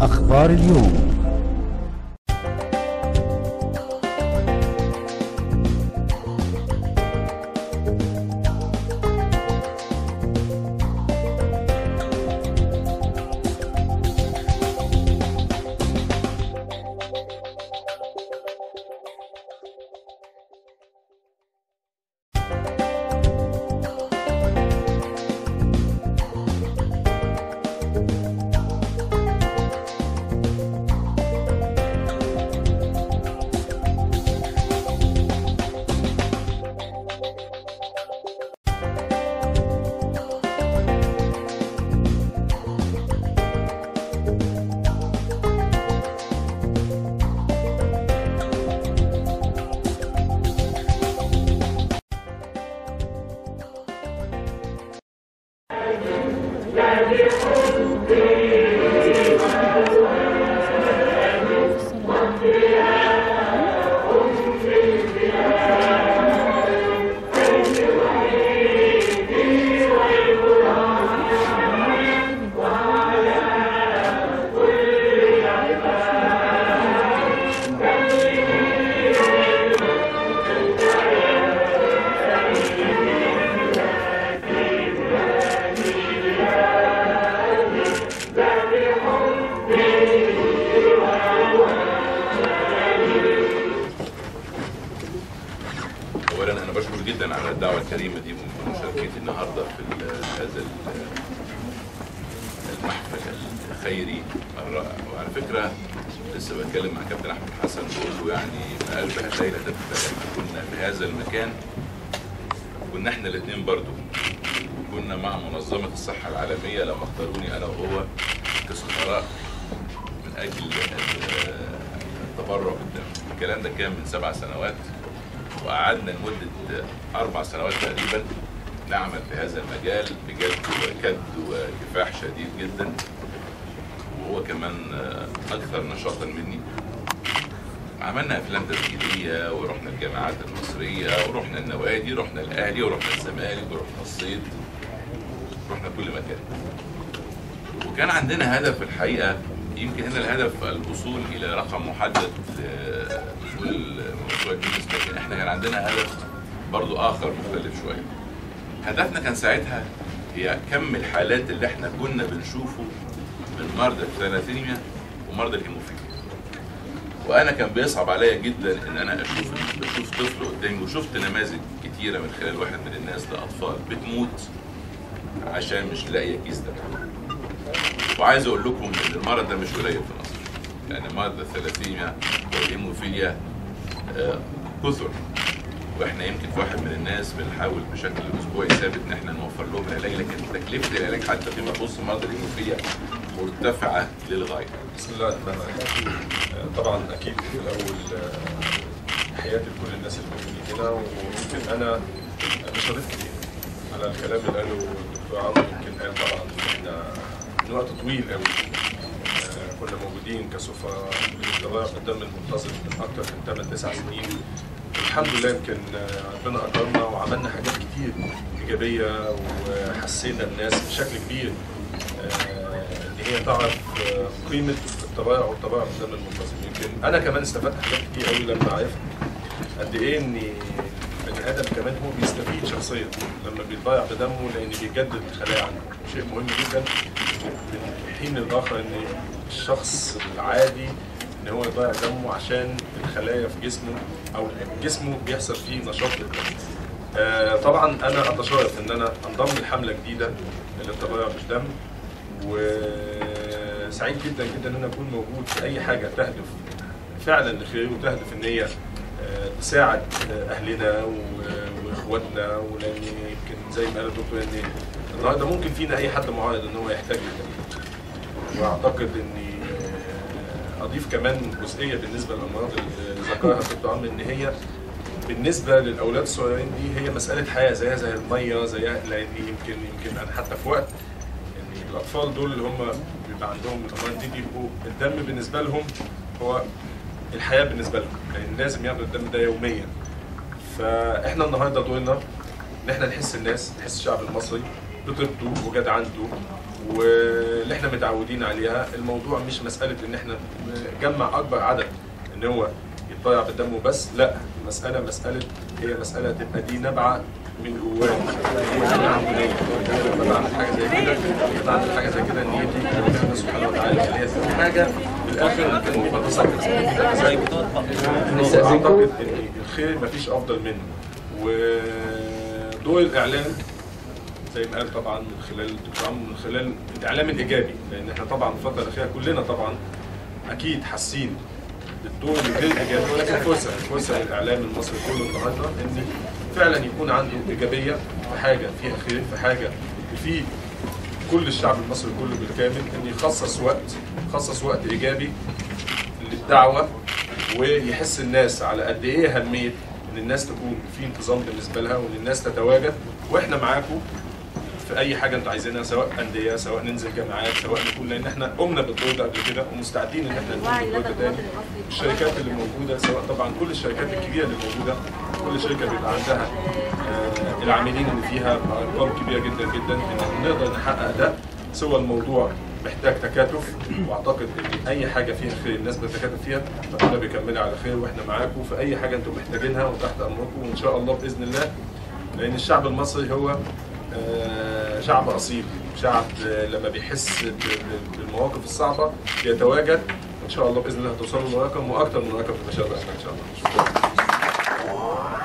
أخبار اليوم اولا انا بشكر جدا على الدعوه الكريمه دي ومشاركتي النهارده في ال- هذا ال- المحفل الخيري الرائع وعلى فكره لسه بتكلم مع كابتن احمد حسن بقول له يعني ما اشبه الليله تفتح احنا كنا في هذا المكان كنا احنا الاثنين برضو كنا مع منظمه الصحه العالميه لما اختاروني انا وهو كسفراء من اجل ال- التبرع بالدم الكلام ده كان من سبع سنوات وقعدنا لمدة أربع سنوات تقريبا نعمل في هذا المجال بجد وكد وكفاح شديد جدا وهو كمان أكثر نشاطا مني عملنا أفلام تسجيلية ورحنا الجامعات المصرية ورحنا النوادي رحنا الأهلي ورحنا الزمالك ورحنا الصيد رحنا كل مكان وكان عندنا هدف الحقيقة يمكن هنا الهدف الوصول إلى رقم محدد لوصول موضوع الجنس لكن احنا كان عندنا هدف برضو آخر مختلف شوية هدفنا كان ساعتها هي كم الحالات اللي احنا كنا بنشوفه من مرضى الثلاثيميا ومرضى الهيموفيليا وانا كان بيصعب عليا جدا ان انا اشوف بشوف طفل قدامي وشفت نماذج كتيره من خلال واحد من الناس لاطفال بتموت عشان مش لاقيه كيس دم وعايز اقول لكم ان المرض ده مش قليل في مصر يعني مرض الثلاثيميا والهيموفيليا آه، كثر واحنا يمكن في واحد من الناس بنحاول بشكل اسبوعي ثابت ان احنا نوفر لهم العلاج لكن تكلفه العلاج حتى فيما يخص مرضى الهيموفيليا مرتفعه للغايه. بسم الله الرحمن الرحيم آه، طبعا اكيد في الاول آه، تحياتي لكل الناس اللي موجودين هنا ويمكن انا مش هضيف كتير على الكلام اللي قاله الدكتور عمرو يمكن قال طبعا إن احنا من وقت طويل قوي آه، كنا موجودين كسفراء للتبرع بالدم المنتظم من اكثر من 8 9 سنين الحمد لله يمكن آه، ربنا اكرمنا وعملنا حاجات كتير ايجابيه وحسينا الناس بشكل كبير آه، ان هي تعرف آه، قيمه التبرع والتبرع بالدم المنتظم يمكن انا كمان استفدت حاجات كتير قوي لما عرفت قد ايه ان البني ادم كمان هو بيستفيد شخصيا لما بيتبرع بدمه لان بيجدد خلايا عنده شيء مهم جدا من حين للاخر ان الشخص العادي ان هو يضيع دمه عشان الخلايا في جسمه او جسمه بيحصل فيه نشاط للدم. آه طبعا انا اتشرف ان انا انضم لحمله جديده للتبرع بالدم وسعيد جدا جدا ان انا اكون موجود في اي حاجه تهدف فعلا لخير وتهدف ان هي آه، تساعد آه، اهلنا و- واخواتنا ولان يمكن زي ما قال الدكتور ان النهارده ممكن فينا اي حد معرض ان هو يحتاج للدم واعتقد اني آه، اضيف كمان جزئيه بالنسبه للامراض اللي ذكرها الدكتور عمرو ان هي بالنسبه للاولاد الصغيرين دي هي مساله حياه زيها زي الميه زيها لان يمكن يمكن انا حتى في وقت ان الاطفال دول اللي هم بيبقى عندهم الامراض دي بيبقوا الدم بالنسبه لهم هو الحياه بالنسبه لهم لان لازم ياخدوا الدم ده يوميا فاحنا النهارده دورنا ان احنا نحس الناس نحس الشعب المصري بطيبته وجدعنته واللي احنا احنا متعودين عليها الموضوع مش مساله ان احنا نجمع اكبر عدد ان هو يتضيع بالدم وبس لا مساله مساله هي مساله تبقى دي نبعه من جواك لما بعمل حاجه زي كده بعمل حاجه زي كده نيتي ربنا سبحانه وتعالى اللي هي تبقى حاجه في الاخر كان بتصدق زي اعتقد ان الخير مفيش افضل منه ودور الاعلام زي ما قال طبعا من خلال الدكتور عمرو من خلال الاعلام الايجابي لان احنا طبعا الفتره الاخيره كلنا طبعا اكيد حاسين بالدور الغير ايجابي ولكن فرصه فرصه للاعلام المصري كله النهارده ان فعلا يكون عنده ايجابيه في حاجه فيها خير في حاجه في كل الشعب المصري كله بالكامل ان يخصص وقت يخصص وقت ايجابي للدعوه ويحس الناس على قد ايه اهميه ان الناس تكون في انتظام بالنسبه لها وان الناس تتواجد واحنا معاكم في اي حاجه انتوا عايزينها سواء انديه سواء ننزل جامعات سواء نكون لان احنا قمنا بالدور ده قبل كده ومستعدين ان احنا نكون بالدور ده تاني الشركات اللي موجوده سواء طبعا كل الشركات الكبيره اللي موجوده كل شركه بيبقى عندها آه، العاملين اللي فيها ارقام كبيره جدا جدا ان احنا نقدر نحقق ده سوى الموضوع محتاج تكاتف واعتقد ان اي حاجه فيها خير الناس بتتكاتف فيها ربنا بيكملها على خير واحنا معاكم في اي حاجه انتم محتاجينها وتحت امركم وان شاء الله باذن الله لان الشعب المصري هو آه، شعب اصيل شعب آه، لما بيحس ب- ب- بالمواقف الصعبه بيتواجد ان شاء الله باذن الله هتوصلوا لرقم واكثر من رقم تتشرف ان شاء الله شكرا